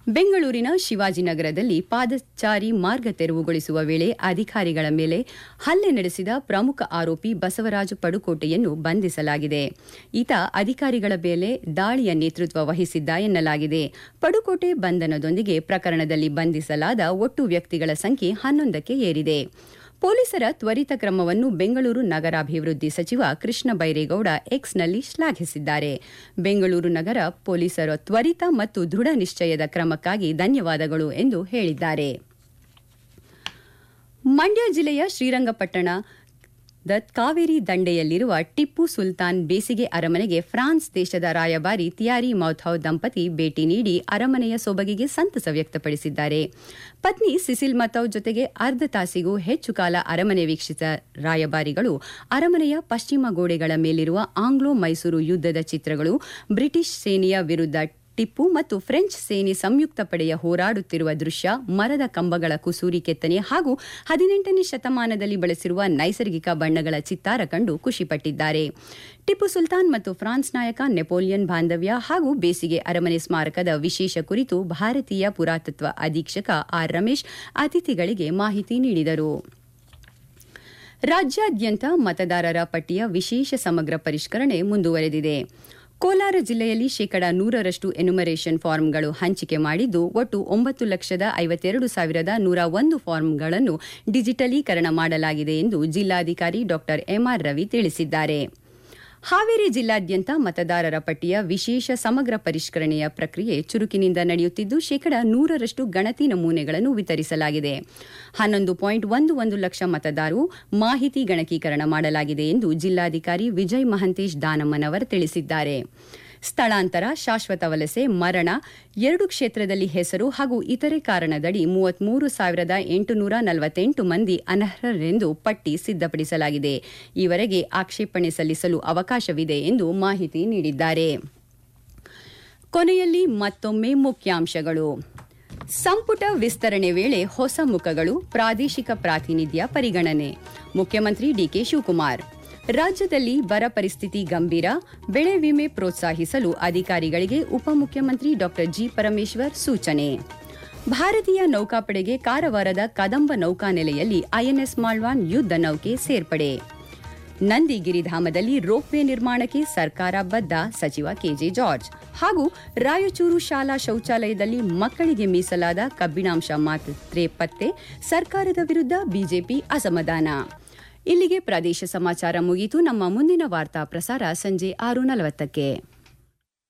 ಬೆಂಗಳೂರಿನ ಶಿವಾಜಿನಗರದಲ್ಲಿ ಪಾದಚಾರಿ ಮಾರ್ಗ ತೆರವುಗೊಳಿಸುವ ವೇಳೆ ಅಧಿಕಾರಿಗಳ ಮೇಲೆ ಹಲ್ಲೆ ನಡೆಸಿದ ಪ್ರಮುಖ ಆರೋಪಿ ಬಸವರಾಜು ಪಡುಕೋಟೆಯನ್ನು ಬಂಧಿಸಲಾಗಿದೆ ಈತ ಅಧಿಕಾರಿಗಳ ಮೇಲೆ ದಾಳಿಯ ನೇತೃತ್ವ ವಹಿಸಿದ್ದ ಎನ್ನಲಾಗಿದೆ ಪಡುಕೋಟೆ ಬಂಧನದೊಂದಿಗೆ ಪ್ರಕರಣದಲ್ಲಿ ಬಂಧಿಸಲಾದ ಒಟ್ಟು ವ್ಯಕ್ತಿಗಳ ಸಂಖ್ಯೆ ಹನ್ನೊಂದಕ್ಕೆ ಏರಿದೆ ಪೊಲೀಸರ ತ್ವರಿತ ಕ್ರಮವನ್ನು ಬೆಂಗಳೂರು ನಗರಾಭಿವೃದ್ಧಿ ಸಚಿವ ಕೃಷ್ಣ ಬೈರೇಗೌಡ ಎಕ್ಸ್ನಲ್ಲಿ ಶ್ಲಾಘಿಸಿದ್ದಾರೆ ಬೆಂಗಳೂರು ನಗರ ಪೊಲೀಸರ ತ್ವರಿತ ಮತ್ತು ದೃಢ ನಿಶ್ಚಯದ ಕ್ರಮಕ್ಕಾಗಿ ಧನ್ಯವಾದಗಳು ಎಂದು ಹೇಳಿದ್ದಾರೆ ಮಂಡ್ಯ ಜಿಲ್ಲೆಯ ಶ್ರೀರಂಗಪಟ್ಟಣ ದ ಕಾವೇರಿ ದಂಡೆಯಲ್ಲಿರುವ ಟಿಪ್ಪು ಸುಲ್ತಾನ್ ಬೇಸಿಗೆ ಅರಮನೆಗೆ ಫ್ರಾನ್ಸ್ ದೇಶದ ರಾಯಭಾರಿ ತಿಯಾರಿ ಮೌಥೌ ದಂಪತಿ ಭೇಟಿ ನೀಡಿ ಅರಮನೆಯ ಸೊಬಗಿಗೆ ಸಂತಸ ವ್ಯಕ್ತಪಡಿಸಿದ್ದಾರೆ ಪತ್ನಿ ಸಿಸಿಲ್ ಮತೌ ಜೊತೆಗೆ ಅರ್ಧ ತಾಸಿಗೂ ಹೆಚ್ಚು ಕಾಲ ಅರಮನೆ ವೀಕ್ಷಿಸಿದ ರಾಯಭಾರಿಗಳು ಅರಮನೆಯ ಪಶ್ಚಿಮ ಗೋಡೆಗಳ ಮೇಲಿರುವ ಆಂಗ್ಲೋ ಮೈಸೂರು ಯುದ್ದದ ಚಿತ್ರಗಳು ಬ್ರಿಟಿಷ್ ಸೇನೆಯ ವಿರುದ್ಧ ಟಿಪ್ಪು ಮತ್ತು ಫ್ರೆಂಚ್ ಸೇನೆ ಸಂಯುಕ್ತ ಪಡೆಯ ಹೋರಾಡುತ್ತಿರುವ ದೃಶ್ಯ ಮರದ ಕಂಬಗಳ ಕುಸೂರಿ ಕೆತ್ತನೆ ಹಾಗೂ ಹದಿನೆಂಟನೇ ಶತಮಾನದಲ್ಲಿ ಬಳಸಿರುವ ನೈಸರ್ಗಿಕ ಬಣ್ಣಗಳ ಚಿತ್ತಾರ ಕಂಡು ಖುಷಿಪಟ್ಟಿದ್ದಾರೆ ಟಿಪ್ಪು ಸುಲ್ತಾನ್ ಮತ್ತು ಫ್ರಾನ್ಸ್ ನಾಯಕ ನೆಪೋಲಿಯನ್ ಬಾಂಧವ್ಯ ಹಾಗೂ ಬೇಸಿಗೆ ಅರಮನೆ ಸ್ಮಾರಕದ ವಿಶೇಷ ಕುರಿತು ಭಾರತೀಯ ಪುರಾತತ್ವ ಅಧೀಕ್ಷಕ ಆರ್ ರಮೇಶ್ ಅತಿಥಿಗಳಿಗೆ ಮಾಹಿತಿ ನೀಡಿದರು ರಾಜ್ಯಾದ್ಯಂತ ಮತದಾರರ ಪಟ್ಟಿಯ ವಿಶೇಷ ಸಮಗ್ರ ಪರಿಷ್ಕರಣೆ ಮುಂದುವರೆದಿದೆ ಕೋಲಾರ ಜಿಲ್ಲೆಯಲ್ಲಿ ಶೇಕಡ ನೂರರಷ್ಟು ಎನ್ಯುಮರೇಷನ್ ಫಾರ್ಮ್ಗಳು ಹಂಚಿಕೆ ಮಾಡಿದ್ದು ಒಟ್ಟು ಒಂಬತ್ತು ಲಕ್ಷದ ಐವತ್ತೆರಡು ಸಾವಿರದ ನೂರ ಒಂದು ಫಾರ್ಮ್ಗಳನ್ನು ಡಿಜಿಟಲೀಕರಣ ಮಾಡಲಾಗಿದೆ ಎಂದು ಜಿಲ್ಲಾಧಿಕಾರಿ ಡಾ ಎಂಆರ್ ರವಿ ತಿಳಿಸಿದ್ದಾರೆ ಹಾವೇರಿ ಜಿಲ್ಲಾದ್ಯಂತ ಮತದಾರರ ಪಟ್ಟಿಯ ವಿಶೇಷ ಸಮಗ್ರ ಪರಿಷ್ಕರಣೆಯ ಪ್ರಕ್ರಿಯೆ ಚುರುಕಿನಿಂದ ನಡೆಯುತ್ತಿದ್ದು ಶೇಕಡ ನೂರರಷ್ಟು ಗಣತಿ ನಮೂನೆಗಳನ್ನು ವಿತರಿಸಲಾಗಿದೆ ಹನ್ನೊಂದು ಪಾಯಿಂಟ್ ಒಂದು ಒಂದು ಲಕ್ಷ ಮತದಾರರು ಮಾಹಿತಿ ಗಣಕೀಕರಣ ಮಾಡಲಾಗಿದೆ ಎಂದು ಜಿಲ್ಲಾಧಿಕಾರಿ ವಿಜಯ್ ಮಹಂತೇಶ್ ದಾನಮ್ಮನವರ್ ತಿಳಿಸಿದ್ದಾರೆ ಸ್ಥಳಾಂತರ ಶಾಶ್ವತ ವಲಸೆ ಮರಣ ಎರಡು ಕ್ಷೇತ್ರದಲ್ಲಿ ಹೆಸರು ಹಾಗೂ ಇತರೆ ಕಾರಣದಡಿ ಮೂವತ್ಮೂರು ಸಾವಿರದ ಎಂಟುನೂರ ನಲವತ್ತೆಂಟು ಮಂದಿ ಅನರ್ಹರೆಂದು ಪಟ್ಟಿ ಸಿದ್ಧಪಡಿಸಲಾಗಿದೆ ಈವರೆಗೆ ಆಕ್ಷೇಪಣೆ ಸಲ್ಲಿಸಲು ಅವಕಾಶವಿದೆ ಎಂದು ಮಾಹಿತಿ ನೀಡಿದ್ದಾರೆ ಕೊನೆಯಲ್ಲಿ ಮತ್ತೊಮ್ಮೆ ಮುಖ್ಯಾಂಶಗಳು ಸಂಪುಟ ವಿಸ್ತರಣೆ ವೇಳೆ ಹೊಸ ಮುಖಗಳು ಪ್ರಾದೇಶಿಕ ಪ್ರಾತಿನಿಧ್ಯ ಪರಿಗಣನೆ ಮುಖ್ಯಮಂತ್ರಿ ಡಿಕೆ ಶಿವಕುಮಾರ್ ರಾಜ್ಯದಲ್ಲಿ ಬರ ಪರಿಸ್ಥಿತಿ ಗಂಭೀರ ಬೆಳೆ ವಿಮೆ ಪ್ರೋತ್ಸಾಹಿಸಲು ಅಧಿಕಾರಿಗಳಿಗೆ ಉಪಮುಖ್ಯಮಂತ್ರಿ ಡಾ ಜಿ ಪರಮೇಶ್ವರ್ ಸೂಚನೆ ಭಾರತೀಯ ನೌಕಾಪಡೆಗೆ ಕಾರವಾರದ ಕದಂಬ ನೌಕಾನೆಲೆಯಲ್ಲಿ ಐಎನ್ಎಸ್ ಮಾಳ್ವಾನ್ ಯುದ್ಧ ನೌಕೆ ಸೇರ್ಪಡೆ ನಂದಿಗಿರಿಧಾಮದಲ್ಲಿ ರೋಪ್ವೇ ನಿರ್ಮಾಣಕ್ಕೆ ಸರ್ಕಾರ ಬದ್ಧ ಸಚಿವ ಕೆಜೆ ಜಾರ್ಜ್ ಹಾಗೂ ರಾಯಚೂರು ಶಾಲಾ ಶೌಚಾಲಯದಲ್ಲಿ ಮಕ್ಕಳಿಗೆ ಮೀಸಲಾದ ಕಬ್ಬಿಣಾಂಶ ಮಾತ್ರೆ ಪತ್ತೆ ಸರ್ಕಾರದ ವಿರುದ್ಧ ಬಿಜೆಪಿ ಅಸಮಾಧಾನ ಇಲ್ಲಿಗೆ ಪ್ರದೇಶ ಸಮಾಚಾರ ಮುಗಿಯಿತು ನಮ್ಮ ಮುಂದಿನ ವಾರ್ತಾ ಪ್ರಸಾರ ಸಂಜೆ ಆರು ನಲವತ್ತಕ್ಕೆ